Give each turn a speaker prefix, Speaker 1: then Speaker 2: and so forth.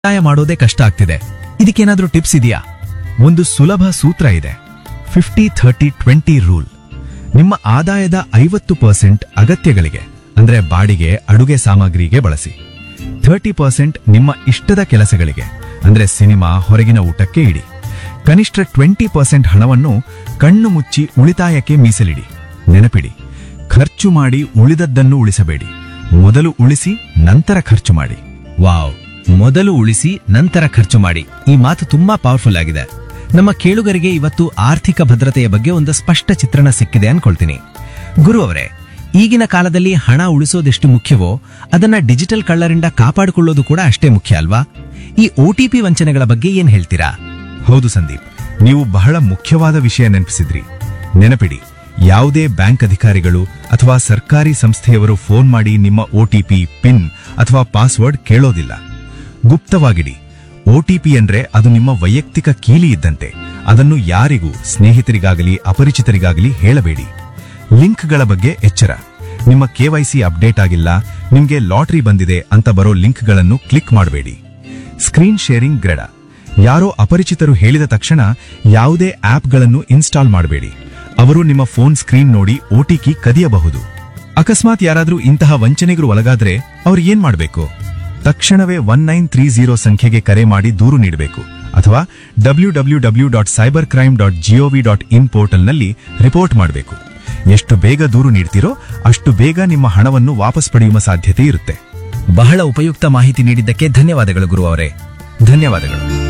Speaker 1: ಉಳಿತಾಯ ಮಾಡೋದೇ ಕಷ್ಟ ಆಗ್ತಿದೆ ಇದಕ್ಕೇನಾದ್ರೂ ಟಿಪ್ಸ್ ಇದೆಯಾ ಒಂದು ಸುಲಭ ಸೂತ್ರ ಇದೆ ಫಿಫ್ಟಿ ಥರ್ಟಿ ಟ್ವೆಂಟಿ ರೂಲ್ ನಿಮ್ಮ ಆದಾಯದ ಐವತ್ತು ಪರ್ಸೆಂಟ್ ಅಗತ್ಯಗಳಿಗೆ ಅಂದ್ರೆ ಬಾಡಿಗೆ ಅಡುಗೆ ಸಾಮಗ್ರಿಗೆ ಬಳಸಿ ಥರ್ಟಿ ಪರ್ಸೆಂಟ್ ನಿಮ್ಮ ಇಷ್ಟದ ಕೆಲಸಗಳಿಗೆ ಅಂದ್ರೆ ಸಿನಿಮಾ ಹೊರಗಿನ ಊಟಕ್ಕೆ ಇಡಿ ಕನಿಷ್ಠ ಟ್ವೆಂಟಿ ಪರ್ಸೆಂಟ್ ಹಣವನ್ನು ಕಣ್ಣು ಮುಚ್ಚಿ ಉಳಿತಾಯಕ್ಕೆ ಮೀಸಲಿಡಿ ನೆನಪಿಡಿ ಖರ್ಚು ಮಾಡಿ ಉಳಿದದ್ದನ್ನು ಉಳಿಸಬೇಡಿ ಮೊದಲು ಉಳಿಸಿ ನಂತರ ಖರ್ಚು ಮಾಡಿ
Speaker 2: ವಾವ್ ಮೊದಲು ಉಳಿಸಿ ನಂತರ ಖರ್ಚು ಮಾಡಿ ಈ ಮಾತು ತುಂಬಾ ಪವರ್ಫುಲ್ ಆಗಿದೆ ನಮ್ಮ ಕೇಳುಗರಿಗೆ ಇವತ್ತು ಆರ್ಥಿಕ ಭದ್ರತೆಯ ಬಗ್ಗೆ ಒಂದು ಸ್ಪಷ್ಟ ಚಿತ್ರಣ ಸಿಕ್ಕಿದೆ ಅನ್ಕೊಳ್ತೀನಿ ಗುರು ಅವರೇ ಈಗಿನ ಕಾಲದಲ್ಲಿ ಹಣ ಉಳಿಸೋದೆಷ್ಟು ಮುಖ್ಯವೋ ಅದನ್ನ ಡಿಜಿಟಲ್ ಕಳ್ಳರಿಂದ ಕಾಪಾಡಿಕೊಳ್ಳೋದು ಕೂಡ ಅಷ್ಟೇ ಮುಖ್ಯ ಅಲ್ವಾ ಈ ಒಟಿಪಿ ವಂಚನೆಗಳ ಬಗ್ಗೆ ಏನ್ ಹೇಳ್ತೀರಾ
Speaker 1: ಹೌದು ಸಂದೀಪ್ ನೀವು ಬಹಳ ಮುಖ್ಯವಾದ ವಿಷಯ ನೆನಪಿಸಿದ್ರಿ ನೆನಪಿಡಿ ಯಾವುದೇ ಬ್ಯಾಂಕ್ ಅಧಿಕಾರಿಗಳು ಅಥವಾ ಸರ್ಕಾರಿ ಸಂಸ್ಥೆಯವರು ಫೋನ್ ಮಾಡಿ ನಿಮ್ಮ ಒಟಿಪಿ ಪಿನ್ ಅಥವಾ ಪಾಸ್ವರ್ಡ್ ಕೇಳೋದಿಲ್ಲ ಗುಪ್ತವಾಗಿಡಿ ಒಟಿಪಿ ಅಂದ್ರೆ ಅದು ನಿಮ್ಮ ವೈಯಕ್ತಿಕ ಕೀಲಿ ಇದ್ದಂತೆ ಅದನ್ನು ಯಾರಿಗೂ ಸ್ನೇಹಿತರಿಗಾಗಲಿ ಅಪರಿಚಿತರಿಗಾಗಲಿ ಹೇಳಬೇಡಿ ಲಿಂಕ್ಗಳ ಬಗ್ಗೆ ಎಚ್ಚರ ನಿಮ್ಮ ಕೆವೈಸಿ ಅಪ್ಡೇಟ್ ಆಗಿಲ್ಲ ನಿಮ್ಗೆ ಲಾಟರಿ ಬಂದಿದೆ ಅಂತ ಬರೋ ಲಿಂಕ್ಗಳನ್ನು ಕ್ಲಿಕ್ ಮಾಡಬೇಡಿ ಸ್ಕ್ರೀನ್ ಶೇರಿಂಗ್ ಗ್ರೆಡ ಯಾರೋ ಅಪರಿಚಿತರು ಹೇಳಿದ ತಕ್ಷಣ ಯಾವುದೇ ಆಪ್ಗಳನ್ನು ಇನ್ಸ್ಟಾಲ್ ಮಾಡಬೇಡಿ ಅವರು ನಿಮ್ಮ ಫೋನ್ ಸ್ಕ್ರೀನ್ ನೋಡಿ ಓಟಿಕಿ ಕದಿಯಬಹುದು ಅಕಸ್ಮಾತ್ ಯಾರಾದ್ರೂ ಇಂತಹ ವಂಚನೆಗಳು ಒಳಗಾದ್ರೆ ಅವ್ರು ಏನ್ ಮಾಡಬೇಕು ತಕ್ಷಣವೇ ಒನ್ ನೈನ್ ತ್ರೀ ಜೀರೋ ಸಂಖ್ಯೆಗೆ ಕರೆ ಮಾಡಿ ದೂರು ನೀಡಬೇಕು ಅಥವಾ W W W dot cyber crime dot GOV dot in ಪೋರ್ಟಲ್ನಲ್ಲಿ ರಿಪೋರ್ಟ್ ಮಾಡಬೇಕು ಎಷ್ಟು ಬೇಗ ದೂರು ನೀಡ್ತೀರೋ ಅಷ್ಟು ಬೇಗ ನಿಮ್ಮ ಹಣವನ್ನು ವಾಪಸ್ ಪಡೆಯುವ ಸಾಧ್ಯತೆ ಇರುತ್ತೆ
Speaker 2: ಬಹಳ ಉಪಯುಕ್ತ ಮಾಹಿತಿ ನೀಡಿದ್ದಕ್ಕೆ ಧನ್ಯವಾದಗಳು ಗುರು ಅವರೇ
Speaker 1: ಧನ್ಯವಾದಗಳು